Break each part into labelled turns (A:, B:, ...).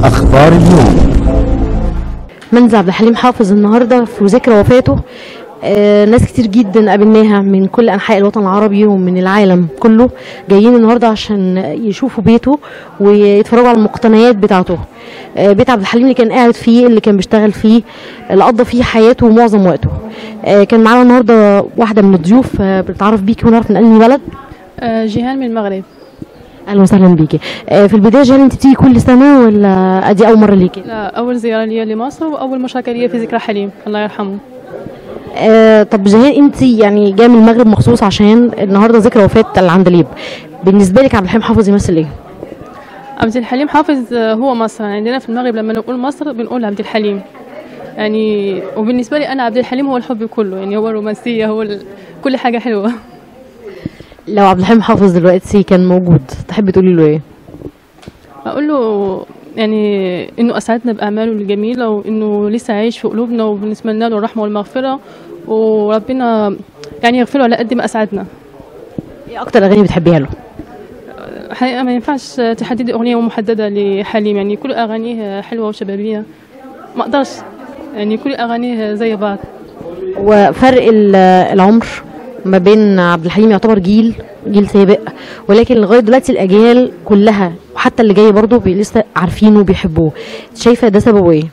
A: أخبار اليوم
B: منزل عبد الحليم حافظ النهارده في ذكرى وفاته آه ناس كتير جدا قابلناها من كل انحاء الوطن العربي ومن العالم كله جايين النهارده عشان يشوفوا بيته ويتفرجوا على المقتنيات بتاعته آه بيت عبد الحليم اللي كان قاعد فيه اللي كان بيشتغل فيه اللي قضى فيه حياته ومعظم وقته آه كان معانا النهارده واحده من الضيوف آه بتعرف بيكي ونعرف من انهي بلد
C: آه، جيهان من المغرب
B: اهلا وسهلا بيكي آه في البدايه جان انت بتيجي كل سنه ولا ادي اول مره ليكي
C: لا أول زيارة لي لمصر وأول مشاركة لي في ذكرى حليم الله يرحمه
B: آه طب جهان انت يعني جايه من المغرب مخصوص عشان النهارده ذكرى وفاه العندليب بالنسبه لك عبد الحليم حافظ يمثل ايه؟
C: عبد الحليم حافظ آه، هو مصر يعني عندنا في المغرب لما نقول مصر بنقول عبد الحليم يعني وبالنسبة لي أنا عبد الحليم هو الحب كله يعني هو الرومانسية هو ال... كل حاجة حلوة
B: لو عبد الحليم حافظ دلوقتي كان موجود تحبي تقولي له ايه؟
C: أقول له يعني إنه أسعدنا بأعماله الجميلة وإنه لسه عايش في قلوبنا وبنتمنى له الرحمة والمغفرة وربنا يعني يغفره على قد ما أسعدنا
B: ايه اكتر اغاني بتحبيها له؟
C: حقيقة ما ينفعش تحددي أغنية محددة لحليم يعني كل أغانيه حلوة وشبابية ما أقدرش يعني كل أغانيه زي بعض
B: وفرق ال- العمر ما بين عبد الحليم يعتبر جيل جيل سابق ولكن لغايه دلوقتي الاجيال كلها وحتى اللي جاي برضه بي- لسه عارفينه وبيحبوه شايفه ده سببه ايه؟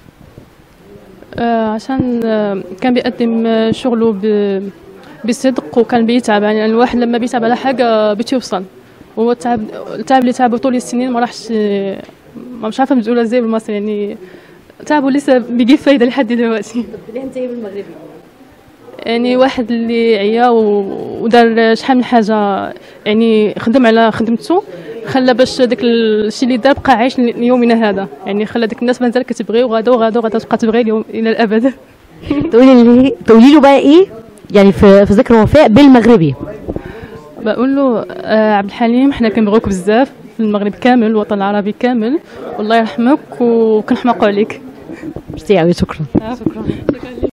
C: آه عشان آه كان بيقدم آه، شغله ب- بصدق وكان بيتعب يعني الواحد لما بيتعب على حاجة بتوصل وهو التعب التعب اللي تعبه طول السنين ما راحش آه، ما مش عارفة بتقولها ازاي بالمصري يعني تعبه لسه بيجيب فايدة لحد دلوقتي
B: ليه انت ايه بالمغربي؟
C: يعني واحد اللي عيا و- ودار شحال من حاجه يعني خدم على خدمته خلى باش داك الشيء اللي دار بقى عايش ليومنا هذا يعني خلى ديك الناس مازال كتبغي وغادا وغادا وغادا تبقى تبغي اليوم الى الابد
B: تقولي لي تقولي له بقى ايه؟ يعني في في ذكرى وفاء بالمغربي
C: بقول له آه عبد الحليم حنا كنبغيوك بزاف في المغرب كامل الوطن العربي كامل والله يرحمك وكنحماقوا عليك
B: ميرسي قوي شكرا
C: شكرا